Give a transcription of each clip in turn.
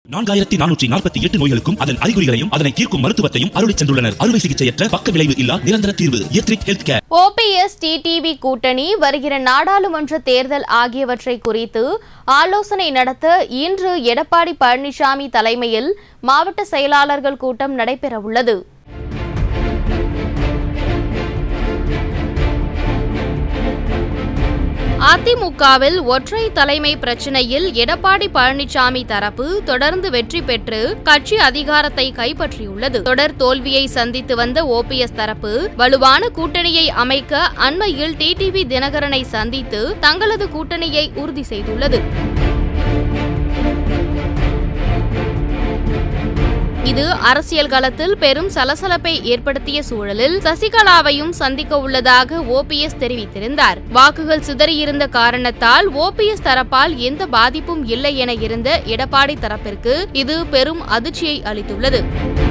நான்காயிரத்தி நானூற்றி நாற்பத்தி எட்டு நோய்களுக்கும் அதன் அறிகுறிகளையும் அதனை தீர்க்கும் மருத்துவத்தையும் அருளிச் சென்றுள்ளனர் அறுவை சிகிச்சையற்ற பக்க விளைவு இல்லா நிரந்தர தீர்வு எத்ரிக் ஹெல்த் கேர் ஓபிஎஸ் டிடிவி கூட்டணி வருகிற நாடாளுமன்ற தேர்தல் ஆகியவற்றை குறித்து ஆலோசனை நடத்த இன்று எடப்பாடி பழனிசாமி தலைமையில் மாவட்ட செயலாளர்கள் கூட்டம் நடைபெறவுள்ளது அதிமுகவில் ஒற்றை தலைமை பிரச்சினையில் எடப்பாடி பழனிசாமி தரப்பு தொடர்ந்து வெற்றி பெற்று கட்சி அதிகாரத்தை கைப்பற்றியுள்ளது தொடர் தோல்வியை சந்தித்து வந்த ஓபிஎஸ் தரப்பு வலுவான கூட்டணியை அமைக்க அண்மையில் டிடிவி தினகரனை சந்தித்து தங்களது கூட்டணியை உறுதி செய்துள்ளது இது அரசியல் களத்தில் பெரும் சலசலப்பை ஏற்படுத்திய சூழலில் சசிகலாவையும் சந்திக்க உள்ளதாக ஓபிஎஸ் தெரிவித்திருந்தார் வாக்குகள் சிதறியிருந்த காரணத்தால் ஓபிஎஸ் தரப்பால் எந்த பாதிப்பும் இல்லை என இருந்த எடப்பாடி தரப்பிற்கு இது பெரும் அதிர்ச்சியை அளித்துள்ளது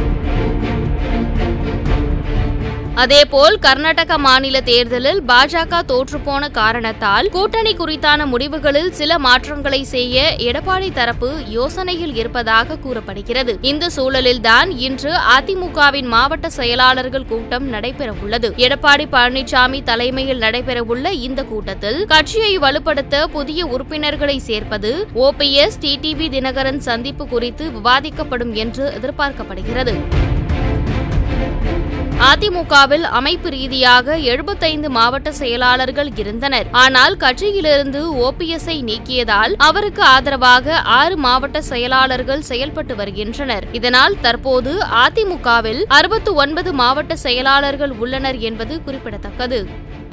அதேபோல் கர்நாடக மாநில தேர்தலில் பாஜக தோற்றுப்போன காரணத்தால் கூட்டணி குறித்தான முடிவுகளில் சில மாற்றங்களை செய்ய எடப்பாடி தரப்பு யோசனையில் இருப்பதாக கூறப்படுகிறது இந்த சூழலில்தான் இன்று அதிமுகவின் மாவட்ட செயலாளர்கள் கூட்டம் நடைபெறவுள்ளது எடப்பாடி பழனிசாமி தலைமையில் நடைபெறவுள்ள இந்த கூட்டத்தில் கட்சியை வலுப்படுத்த புதிய உறுப்பினர்களை சேர்ப்பது ஓபிஎஸ் டிடிவி தினகரன் சந்திப்பு குறித்து விவாதிக்கப்படும் என்று எதிர்பார்க்கப்படுகிறது அதிமுகவில் அமைப்பு ரீதியாக எழுபத்தைந்து மாவட்ட செயலாளர்கள் இருந்தனர் ஆனால் கட்சியிலிருந்து ஓபிஎஸ்ஐ நீக்கியதால் அவருக்கு ஆதரவாக ஆறு மாவட்ட செயலாளர்கள் செயல்பட்டு வருகின்றனர் இதனால் தற்போது அதிமுகவில் அறுபத்து ஒன்பது மாவட்ட செயலாளர்கள் உள்ளனர் என்பது குறிப்பிடத்தக்கது